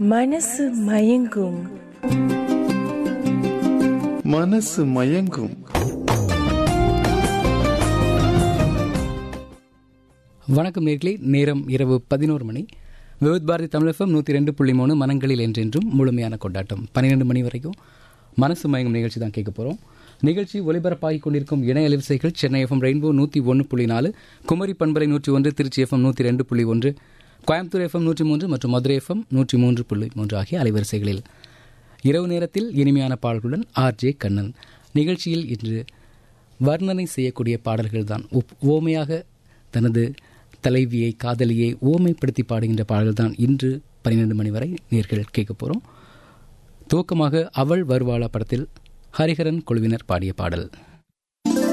மனசு மயங்கும் மனசு மயங்கும் வணக்கம் நேர்களே நேரம் இரவு பதினோரு மணி விவித் பாரதி தமிழகம் நூற்றி ரெண்டு புள்ளி மூணு மனங்களில் என்றென்றும் முழுமையான கொண்டாட்டம் பன்னிரெண்டு மணி வரைக்கும் மனசு மயங்கும் நிகழ்ச்சி தான் கேட்க போகிறோம் நிகழ்ச்சி ஒலிபரப்பாகி கொண்டிருக்கும் இணைய அலைவரிசைகள் சென்னை எஃப்எம் ரெயின்போ நூற்றி ஒன்று புள்ளி நாலு குமரி பண்பலை நூற்றி ஒன்று திருச்சி எஃப்எம் நூற்றி ரெண்டு புள்ளி ஒன்று கோயம்புத்தூர் எஃப்எம் நூற்றி மூன்று மற்றும் மதுரை எஃப்எம் நூற்றி மூன்று புள்ளி மூன்று ஆகிய அலைவரிசைகளில் இரவு நேரத்தில் இனிமையான பாடல்களுடன் ஆர் ஜே கண்ணன் நிகழ்ச்சியில் இன்று வர்ணனை செய்யக்கூடிய பாடல்கள் தான் ஓமையாக தனது தலைவியை காதலியை ஓமைப்படுத்தி பாடுகின்ற பாடல்கள் தான் இன்று பன்னிரெண்டு மணி வரை நேர்கள் கேட்க போகிறோம் துவக்கமாக அவள் வருவாளா படத்தில் ஹரிஹரன் குழுவினர் பாடிய பாடல்